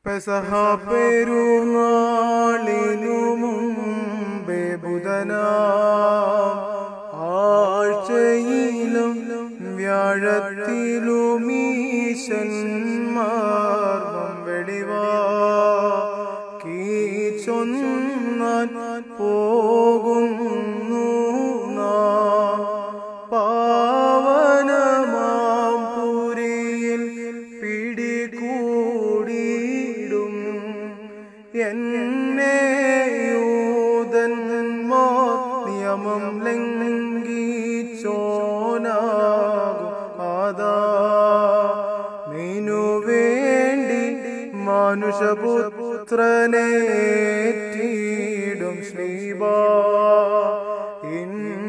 പെസഹ പെരുന്നാളിനു മുമ്പേ ബുധനാ ആഴ്ചയിലും വ്യാഴത്തിലുമീശന്മാർവം വെടിവാ കീച്ചൊന്നാൻ പോകുന്നു നാം പാവനമാം പുരിയിൽ പിടികൂടിയിടും എന്നെ യൂതന്മാർ നിയമം ലംഘിച്ചോനാകും അതാ മീനു വേണ്ടി മനുഷ്യപുത്രനേറ്റിടും ശ്രീബാ ഇൻ